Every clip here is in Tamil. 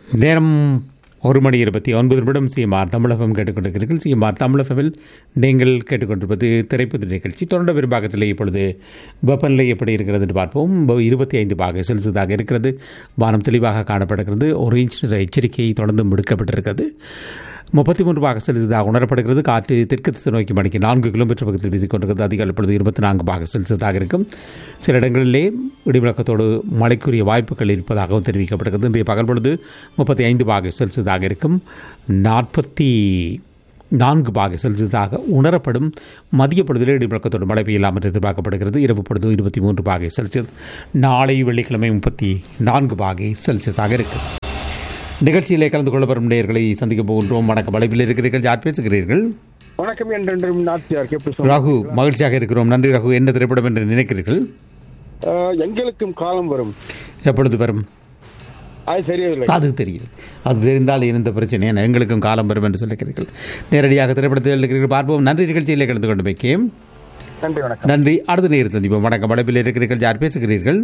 நேரம் ஒரு மணி இருபத்தி ஒன்பது நிமிடம் சிஎம்ஆர் தமிழகம் கேட்டுக்கொண்டிருக்கிறீர்கள் சிஎம்ஆர் தமிழகமில் நீங்கள் கேட்டுக்கொண்டிருப்பது திரைப்பட நிகழ்ச்சி தொடர்ந்த பெரும்பாகத்தில் இப்பொழுது வெப்பநிலை எப்படி இருக்கிறது என்று பார்ப்போம் ப- இருபத்தி ஐந்து பாக செல்சியஸாக இருக்கிறது வானம் தெளிவாக காணப்படுகிறது ஒரு இன்ச் நிற எச்சரிக்கை தொடர்ந்து விடுக்கப்பட்டிருக்கிறது முப்பத்தி மூன்று பாக செல்சியஸாக உணரப்படுகிறது காற்று தெற்கு திசை நோக்கி மணிக்கு நான்கு கிலோமீட்டர் பக்கத்தில் வீசிக்கொண்டிருக்கிறது அதிகாலை பொழுது இருபத்தி நான்கு பாக செல்சியஸாக இருக்கும் சில இடங்களிலே இடிமுழக்கத்தோடு மழைக்குரிய வாய்ப்புகள் இருப்பதாகவும் தெரிவிக்கப்படுகிறது இன்றைய பகல் பொழுது முப்பத்தி ஐந்து பாக செல்சியஸாக இருக்கும் நாற்பத்தி நான்கு பாக செல்சியஸாக உணரப்படும் மதிய பொழுதில் இடிமுழக்கத்தோடு மழை பெய்யலாம் என்று எதிர்பார்க்கப்படுகிறது இரவு பொழுது இருபத்தி மூன்று பாகை செல்சியஸ் நாளை வெள்ளிக்கிழமை முப்பத்தி நான்கு பாகை செல்சியஸாக இருக்கும் நிகழ்ச்சியிலே கலந்து கொள்ள வரும் நேயர்களை சந்திக்க போகின்றோம் வணக்கம் வளைப்பில் இருக்கிறீர்கள் யார் பேசுகிறீர்கள் வணக்கம் என்றென்றும் நாச்சியார் எப்படி சொல்ல ரகு மகிழ்ச்சியாக இருக்கிறோம் நன்றி ரகு என்ன திரைப்படம் என்று நினைக்கிறீர்கள் ஆஹ், எங்களுக்கும் காலம் வரும் எப்பொழுது வரும் அது தெரியவில்லை அது தெரியும் அது தெரிந்தால் இருந்த பிரச்சனை என்ன எங்களுக்கும் காலம் வரும் என்று சொல்லுகிறீர்கள் நேரடியாக திரைப்படத்தில் இருக்கிறீர்கள் பார்ப்போம் நன்றி நிகழ்ச்சியிலே கலந்து கொண்டு வைக்கேன் நன்றி வணக்கம் நன்றி அடுத்த நேரம் சந்திப்போம் வணக்கம் வளைப்பில் இருக்கிறீர்கள் யார் பேசுகிறீர்கள்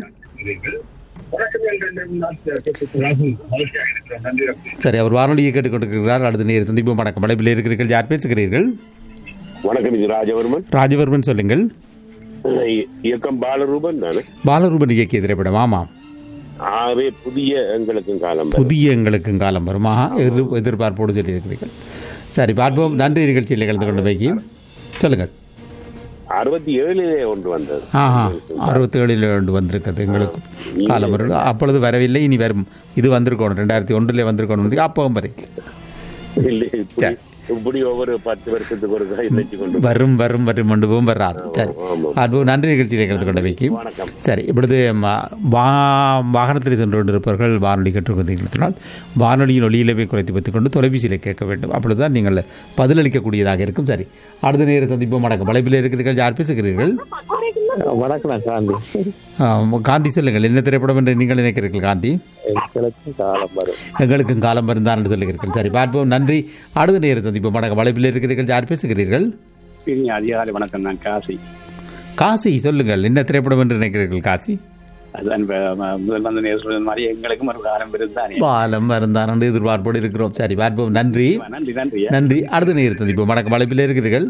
சரி அவர் வானொலியை கேட்டுக்கொண்டிருக்கிறார் அடுத்த நேரம் சந்திப்போம் வணக்கம் வளைப்பில் இருக்கிறீர்கள் யார் பேசுகிறீர்கள் வணக்கம் இது ராஜவர்மன் ராஜவர்மன் சொல்லுங்கள் இ- இயக்கம் பாலரூபன் தானே பாலரூபன் இயக்கிய திரைப்படம் ஆமாம் ஆகவே புதிய எங்களுக்கும் காலம் வரும். புதிய எங்களுக்கும் காலம் வருமா எதிர் எதிர்பார்ப்போடு சொல்லியிருக்கிறீர்கள் சரி பார்ப்போம் நன்றி நிகழ்ச்சியில் கலந்து கொண்டு வைக்கி சொல்லுங்கள் அறுபத்தி ஏழிலே ஒன்று வந்தது ஆஹா அறுபத்தி ஏழில் ரெண்டு வந்திருக்கிறது எங்களுக்கு காலம் வரும் அப்பொழுது வரவில்லை இனி வரும் இது வந்திருக்கணும் ரெண்டாயிரத்தி ஒன்றில் வந்திருக்கணும் அப்பவும் வரை இல்லை, இப்படி- இப்படி ஒவ்வொரு பத்து வருஷத்துக்கு ஒரு நினைச்சு கொண்டு வரும் வரும் வரும் மண்டுபவும் வராது சரி ஆமாம். பார்ப்போம் நன்றி நிகழ்ச்சியில் கலந்து கொண்டு வைக்கி வணக்கம் சரி இப்பொழுது ம- வா வாகனத்தில் சென்று கொண்டிருப்பவர்கள் வானொலி கேட்டுக்கொண்டீர்கள் சொன்னால் வானொலியின் ஒளியிலவே குறைத்து வைத்துக் கொண்டு தொலைபேசியில் கேட்க வேண்டும் அப்பொழுதுதான் நீங்கள் பதிலளிக்கக்கூடியதாக இருக்கும் சரி அடுத்த நேரம் சந்திப்போம் வணக்கம் வலைப்பில் இருக்கிறீர்கள் யார் பேசுகிறீர்கள் வணக்கம் நான் காந்தி ஆ, காந்தி சொல்லுங்கள் என்ன திரைப்படம் என்று நீங்கள் நினைக்கிறீர்கள் காந்தி எங்களுக்கும் காலம் வரும் எங்களுக்கும் காலம் வருந்தான் என்று சொல்லுகிறீர்கள் சரி பார்ப்போம் நன்றி அடுத்த நேரம் சந்திப்போம் வணக்கம் வலைப்பில் இருக்கிறீர்கள் யார் பேசுகிறீர்கள் இனி அதிகாலை வணக்கம் நான் காசி காசி சொல்லுங்கள் என்ன திரைப்படம் என்று நினைக்கிறீர்கள் காசி அதுதான் இப்ப, ம- முதல் வந்து நேர் சொன்னது மாதிரி எங்களுக்கும் ஒரு காலம் இருந்தானே பாலம் வருந்தான் என்று எதிர்பார்ப்போடு இருக்கிறோம் சரி பார்ப்போம் நன்றி நன்றி நன்றி நன்றி அடுத்த நேரம் சந்திப்போம் வணக்கம் வலைப்பில் இருக்கிறீர்கள்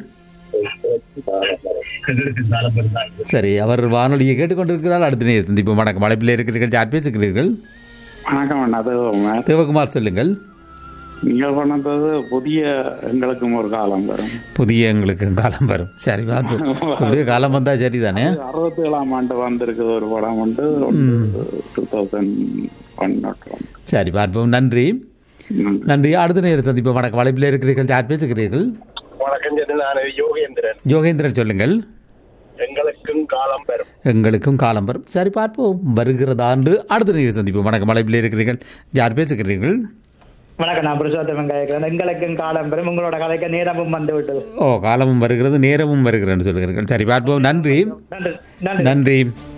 சரி அவர் வானொலியை கேட்டுக்கொண்டிருக்கிறார் அடுத்த நேரம் சந்திப்போம் வணக்கம் வலைப்பில் இருக்கிறீர்கள் யார் பேசுகிறீர்கள் வணக்கம் அண்ணா. அது உங்க- தேவகுமார் சொல்லுங்கள் நீங்கள் கொண்டது புதிய எங்களுக்கும் ஒரு காலம் வரும் புதிய எங்களுக்கு காலம் வரும் சரி பார்ப்போம் புதிய காலம் வந்தால் சரிதானே அறுபத்தி ஏழாம் ஆண்டு வந்திருக்குது ஒரு படம் உண்டு two thousand one not one சரி பார்ப்போம் நன்றி நன்றி அடுத்த நேரம் சந்திப்போம் வணக்கம் வலைப்பில் இருக்கிறீர்கள் யார் பேசுகிறீர்கள் வணக்கம் ஜெனி, நான் யோகேந்திரன் யோகேந்திரன் சொல்லுங்கள் எங்களுக்கும் காலம் வரும் எங்களுக்கும் காலம் வரும் சரி பார்ப்போம் வருகிறதா என்று அடுத்த நேரம் சந்திப்போம் வணக்கம் வலைப்பில் இருக்கிறீர்கள் யார் பேசுகிறீர்கள் வணக்கம் நான் புருஷோத்தமன் கேட்கிறேன் எங்களுக்கும் காலம் பெறும் உங்களோட கதைக்கு நேரமும் வந்து விட்டது ஓ காலமும் வருகிறது நேரமும் வருகிறது என்று சொல்கிறீர்கள் சரி பார்ப்போம் நன்றி நன்றி நன்றி நன்றி